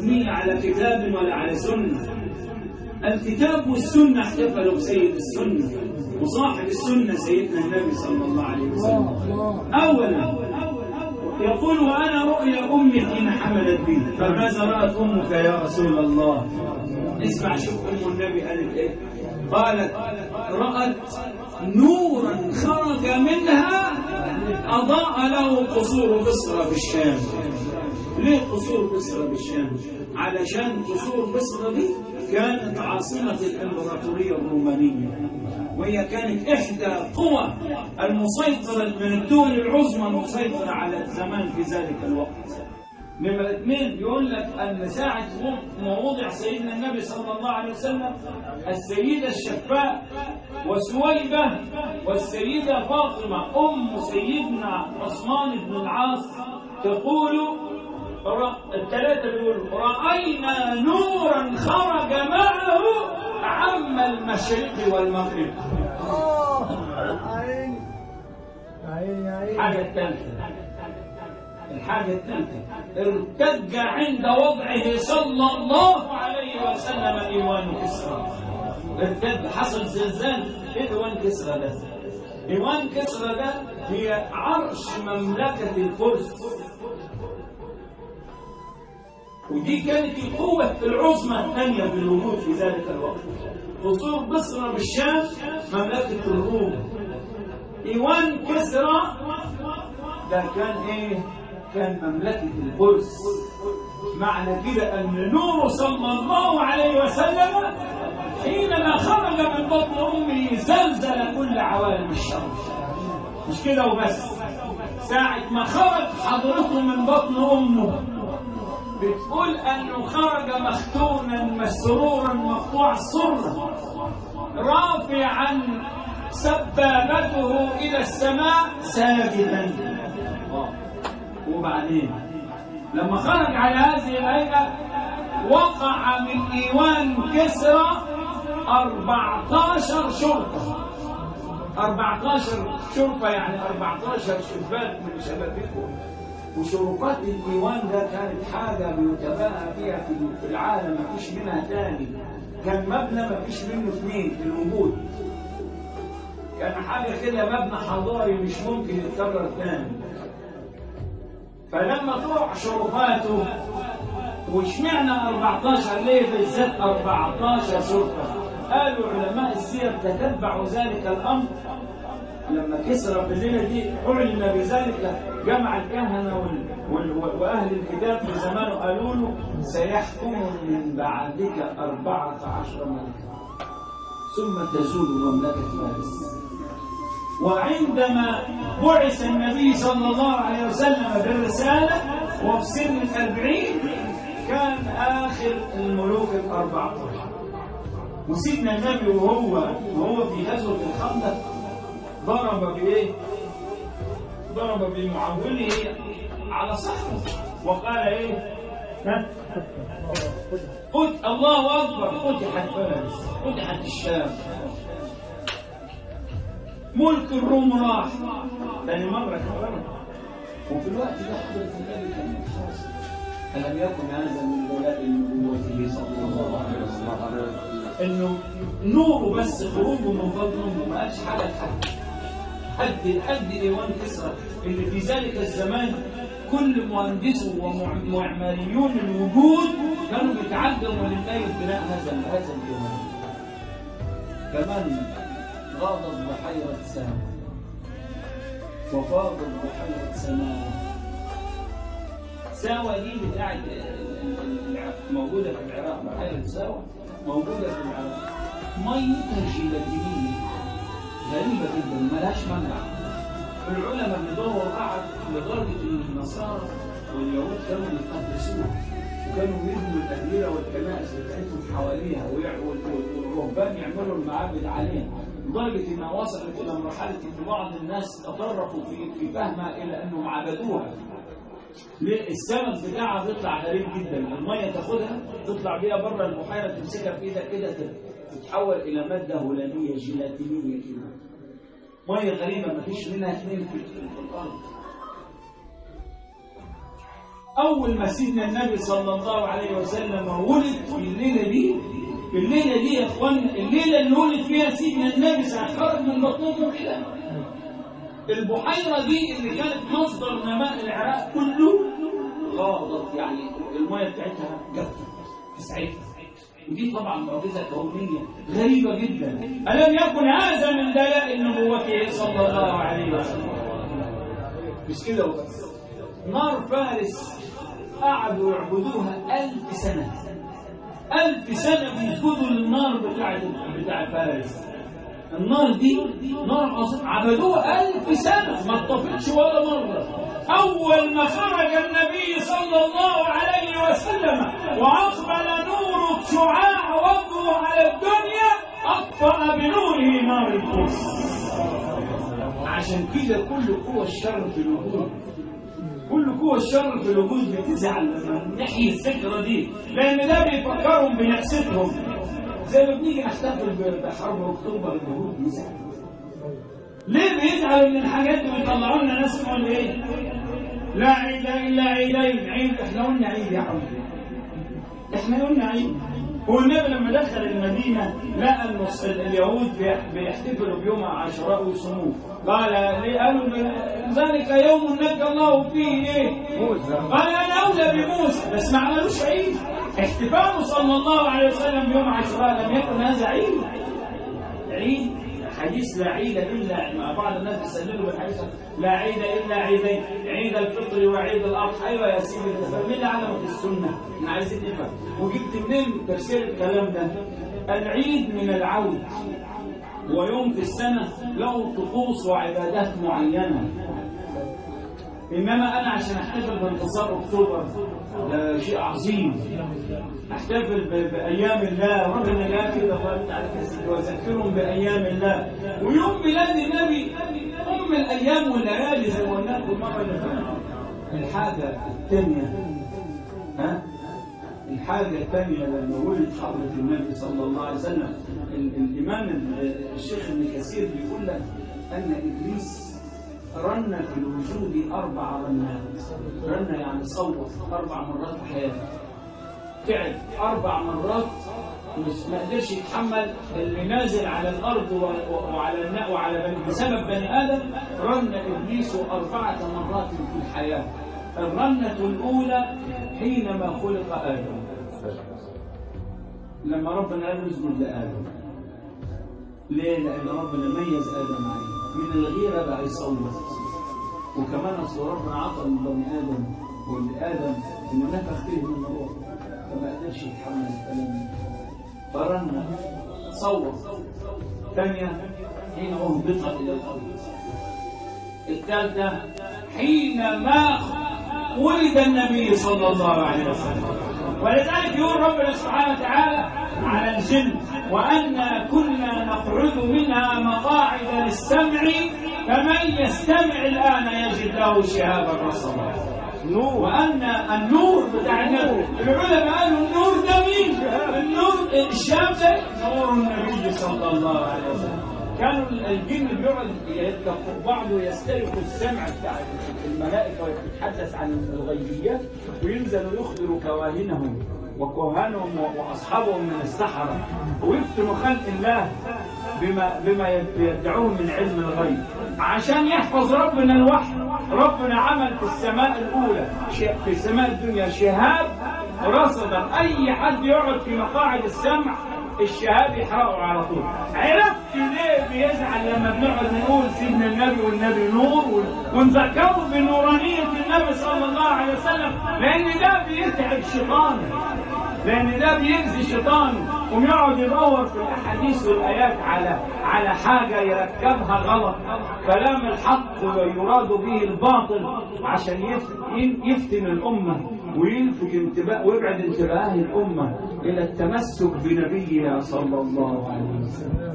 مبنية على كتاب ولا على سنة الكتاب والسنة احتفلوا بسيد السنة وصاحب السنة سيدنا النبي صلى الله عليه وسلم أولا يقول وأنا رؤيا أمي حين حملت بي فماذا رأت أمك يا رسول الله اسمع شوف أم النبي قالت إيه قالت رأت نورا خرج منها أضاء له قصور بصرى بالشام ليه قصور بصرى بالشام علشان قصور بصرى دي كانت عاصمة الإمبراطورية الرومانية وهي كانت إحدى قوى المسيطرة من الدول العظمى المسيطرة على الزمان في ذلك الوقت نمرة اثنين يقول لك أن ساعة ما وضع سيدنا النبي صلى الله عليه وسلم السيدة الشفاء وسويبة والسيدة فاطمة أم سيدنا عثمان بن العاص تقول الثلاثة بيقولوا رأينا نورا خرج معه عم المشرق والمغرب عين عين عين الحاجة الثالثة الحاجة الثالثة ارتج عند وضعه صلى الله عليه وسلم إيوان كسرى ارتد حصل زلزال ايه إيوان كسرى ده؟ إيوان كسرى ده هي عرش مملكة الفرس ودي كانت القوة العظمى الثانية في الوجود في ذلك الوقت قصور بصرى بالشام مملكة الروم إيوان كسرى ده كان إيه؟ كان مملكة الفرس معنى كده أن نور صلى الله عليه وسلم حينما خرج من بطن أمه زلزل كل عوالم الشر مش كده وبس ساعة ما خرج حضرته من بطن أمه بتقول أنه خرج مختونا مسرورا مقطوع السرة رافعا سبابته إلى السماء ساجدا وبعدين لما خرج على هذه الهيئة وقع من إيوان كسرى 14 شرطة 14 شرطة يعني 14 شباك من شبابيكهم وشرفات الإيوان ده كانت حاجة بيتباهى فيها في العالم ما فيش منها تاني كان مبنى ما فيش منه اثنين في الوجود كان حاجة كده مبنى حضاري مش ممكن يتكرر تاني فلما طلع شرفاته واشمعنى 14 ليه بالذات 14 شرطة قالوا علماء السير تتبعوا ذلك الأمر لما كسر في الليلة دي أعلن بذلك جمع الكهنة وال... وال... وأهل الكتاب في زمانه قالوا له سيحكم من بعدك أربعة عشر ملكا ثم تزول مملكة فارس وعندما بعث النبي صلى الله عليه وسلم بالرسالة وفي سن الأربعين كان آخر الملوك الأربعة وسيدنا النبي وهو وهو في غزوة الخندق ضرب بإيه؟ ضرب بمعوله على صخره وقال إيه؟ ها؟ قد الله أكبر فتحت فارس فتحت الشام ملك الروم راح ثاني مرة كمان وفي الوقت ده حضرة النبي كان خلاص ألم يكن هذا من دلائل نبوته صلى الله عليه وسلم إنه نوره بس خروجه من بطن أمه ما قالش حاجة لحد حد حد إيوان كسرى اللي في ذلك الزمان كل مهندسو ومعماريون الوجود كانوا بيتعلموا لله بناء هذا هذا الإيمان كمان غاضت بحيرة سام وفاضت بحيرة سماء ساوى دي بتاعت موجودة في العراق بحيرة ساوى موجودة في العراق ميتها جيلاتينية غريبة جدا ملهاش منع العلماء بيدوروا بعد لدرجة إن النصارى واليهود كانوا يقدسوها وكانوا يبنوا الأديرة والكنائس بتاعتهم حواليها والرهبان يعملوا المعابد عليها لدرجة إنها وصلت إلى مرحلة إن بعض الناس تطرفوا في في فهمها إلى أنهم عبدوها. ليه؟ السمك بتاعها بيطلع غريب جدا، المية تاخدها تطلع بيها بره البحيرة تمسكها في إيدك كده تتحول إلى مادة هلامية جيلاتينية كده. مية غريبة ما فيش منها اثنين في, في الأرض. أول ما سيدنا النبي صلى الله عليه وسلم ولد في الليلة دي في الليلة دي يا إخوان الليلة اللي ولد فيها سيدنا النبي ساعة خرج من بطن أمه كده البحيرة دي اللي كانت مصدر نماء العراق كله غاضت يعني المياه بتاعتها جفت في ساعتها ودي طبعا معجزة كونية غريبة جدا ألم يكن هذا من دلائل نبوته صلى الله عليه وسلم مش كده وبس نار فارس قعدوا يعبدوها ألف سنة ألف سنة بيسجدوا للنار بتاعت بتاع فارس النار دي نار عظيمة عبدوها ألف سنة ما اتطفتش ولا مرة أول ما خرج النبي صلى الله عليه وسلم وأقبل نور شعاع وجهه على الدنيا أطفأ بنوره نار القدس عشان كده كل قوى الشر في الوجود كل قوى الشر في الوجود بتزعل لما نحيي الذكرى دي لأن ده بيفكرهم بنفستهم زي ما بنيجي نحتفل بحرب أكتوبر اليهود بيزعلوا ليه بيزعلوا من الحاجات اللي بيطلعوا لنا ناس يقول ايه؟ لا عيد الا عيدين عيد احنا قلنا عيد يا عم احنا قلنا عيد هو النبي لما دخل المدينه لقى النص اليهود بيحتفلوا بيوم عاشوراء ويصوموه قال ليه قالوا ذلك يوم نجى الله فيه ايه؟ قال انا اولى بموسى بس ما عملوش عيد احتفاله صلى الله عليه وسلم بيوم عاشوراء لم يكن هذا عيد عيد حديث لا عيد الا مع بعض الناس بيسلموا بالحديث لا عيد الا عيدين عيد الفطر وعيد الاضحى ايوه يا سيدي مين اللي علمك السنه؟ احنا عايزين نفهم وجبت منين تفسير الكلام ده؟ العيد من العود هو يوم في السنه له طقوس وعبادات معينه انما انا عشان احتفل بانتصار اكتوبر ده شيء عظيم احتفل بايام الله ربنا جاء كده وقال تعالى واذكرهم بايام الله ويوم ميلاد النبي ام الايام والليالي زي ما قلنا لكم المره اللي فاتت الحاجه الثانيه ها الحاجة الثانية لما ولد حضرة النبي صلى الله عليه وسلم الإمام الشيخ ابن كثير بيقول لك أن إبليس رن في الوجود أربع رنات رن يعني صوت أربع مرات في حياته فعل أربع مرات مش ما قدرش يتحمل اللي نازل على الأرض وعلى الماء وعلى بني بسبب بني آدم رن إبليس أربعة مرات في الحياة الرنة الأولى حينما خلق آدم لما ربنا قال اسجد لآدم ليه؟ لأن ربنا ميز آدم عليه من الغيرة بقى يصوت وكمان أصل ربنا عطى لبني آدم ولآدم إنه نفخ فيه من الروح فما قدرش يتحمل الكلام فرن صوت ثانية حين أهبط إلى الأرض الثالثة حينما ولد النبي صلى الله عليه وسلم ولذلك يقول ربنا سبحانه وتعالى على الجن وأنا كنا نقعد منها مقاعد للسمع فمن يستمع الآن يجد له شهابا رصدا نور وأن النور بتاع النبي العلماء قالوا النور ده مين؟ النور الشاب ده نور النبي صلى الله عليه وسلم كانوا الجن بيقعد يتلقوا بعض ويسترقوا السمع بتاع الملائكه ويتحدث عن الغيبيات وينزلوا يخبروا كواهنهم وكهانهم واصحابهم من السحره ويفتنوا خلق الله بما بما يدعوه من علم الغيب عشان يحفظ ربنا الوحي ربنا عمل في السماء الاولى في السماء الدنيا شهاب رصدا اي حد يقعد في مقاعد السمع الشهاب يحرقه على طول عرفت ليه بيزعل لما بنقعد نقول سيدنا النبي والنبي نور ونذكره بنورانية النبي صلى الله عليه وسلم لأن ده بيتعب شيطانه لأن ده بيأذي شيطانه ويقعد يدور في الأحاديث والآيات على على حاجة يركبها غلط كلام الحق ويراد به الباطل عشان يفتن الأمة ويلفت انتباه ويبعد انتباه الأمة إلى التمسك بنبيها صلى الله عليه وسلم